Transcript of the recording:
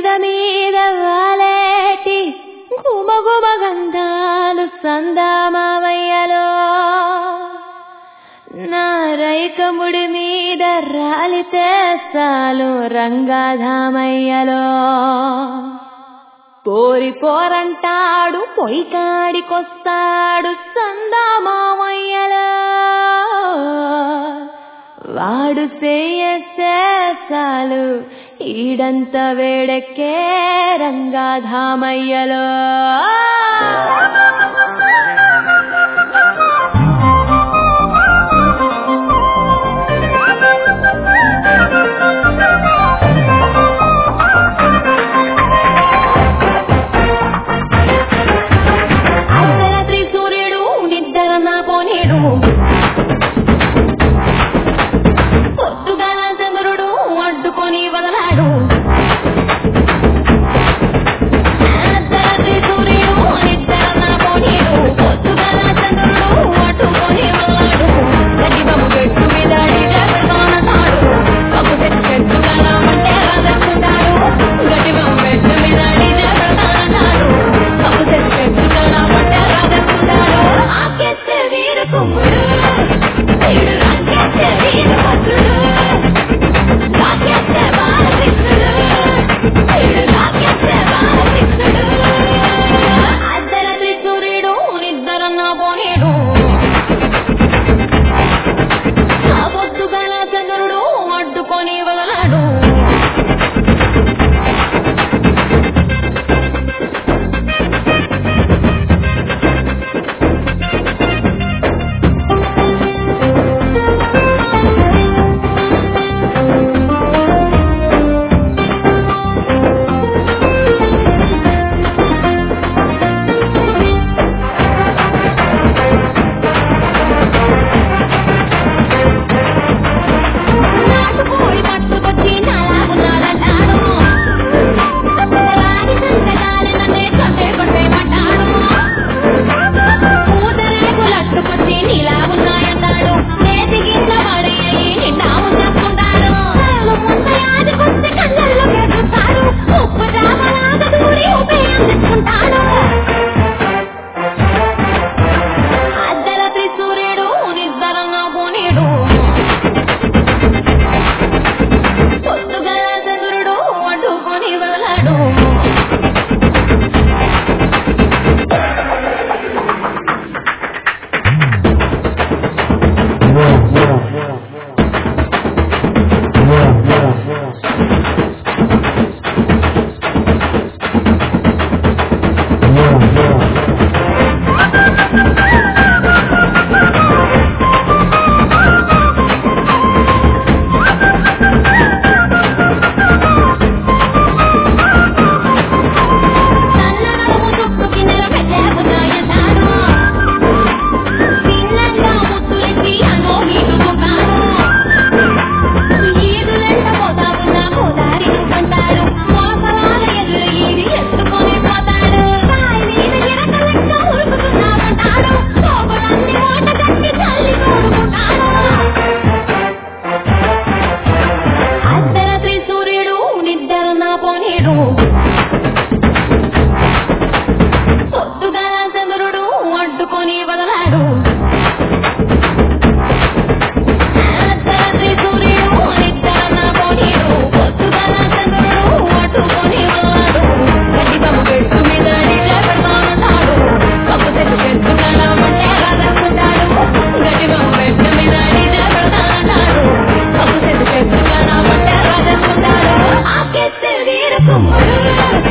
మెద మీద వాలేటి గుమగుమ గంధాలు సందామావయ్యలో నా రైకముడి మీద రాలితే చాలు రంగాధామయ్యలో పోరి పోరంటాడు పొయ్యి కాడికొస్తాడు సందామామయ్యలో వాడు చేయేస్తే చాలు ఈడంత వేడెక్కే రంగాధామయ్యలో అర్ధరాత్రి సూర్యుడు నిద్ర నా పోనీడు పొద్దుగాల చంద్రుడు అడ్డుకొని వదలాడు అర్ధరాత్రి సూర్యుడు నిద్ర నా పోనీడు పొద్దుగాల చంద్రుడు అడ్డుకొని వదలాడు గడ్డిబాబు చెట్టు మీద డీజేతాడు బాబు చెట్టు చెట్టు కలమంటే రాజేసుకుంటాడు గడ్డిబాబు చెట్టు మీద డీజేతాడు బాబు చెట్టు చెట్టు కలమంటే రాజేసుకుంటాడు ఆకెత్తే వీరు కుమ్ముడు వీడు రాకెత్తే వీరు భద్రుడు రాకెత్తే బాలకృష్ణుడు వీడు రాకెత్తే బాలకృష్ణుడు అర్ధరాత్రి సూర్యుడు నిద్రన్న పోనీడు ఆ పొద్దుగల చంద్రుడు అడ్డుకొని వదలాడు నాటుకోడి పట్టుకొచ్చి నలాగున్నాడంటాడు రాగి సంతకాలి నన్నే చంపే కొట్టేమంటాడు పూతరేకులట్టుకొచ్చి నీలాగున్నాయంటాడు నేతి గిట్ల పడి నిండా ఉంచేసుకుంటాడు ముందయాదికొచ్చి కళ్ళల్లో పెట్టుతాడు ఉప్పు జామలాగా దూరి ఉపయోగించుకుంటాడు అర్ధరాత్రి సూర్యుడు నిద్రన్న పోనీడు పొద్దుగల చంద్రుడు అడ్డుకొని వదలాడు సన్ననము చుట్టూ కిన్నెల పెట్టేకున్నాయన్నాడు పిల్లంగా ముద్దులెట్టి అనో గీటుకుంటాడు ఈదులెంట పోతా ఉన్న గోదారి నువ్వంటాడు మోసరాల ఎదురు ఈది ఎత్తుకొని పోతాడు రాయి మీద ఎరకలెక్క ఉరుకుతున్నామంటాడు కోపలన్నీ మూట కట్టి తల్లి తోడుకుంటాడు అర్ధరాత్రి సూర్యుడు నిద్ర నా పోనీడు పొద్దుగాల చంద్రుడు అడ్డుకొని వదలాడు అర్ధరాత్రి సూర్యుడు నిద్ర నా పోనీడు పొద్దుగాల చంద్రుడు అడ్డుకొని వదలాడు గడ్డిబాబు చెట్టు మీద డీజే పెడతానంటాడు కప్పు చెట్టు చెట్టు కలమంటే రాజేసుకుంటాడు గడ్డిబాబు చెట్టు మీద డీజే పెడతానంటాడు కప్పు చెట్టు చెట్టు కలమంటే రాజేసుకుంటాడు ఆకెత్తే వీరు కుమ్ముడు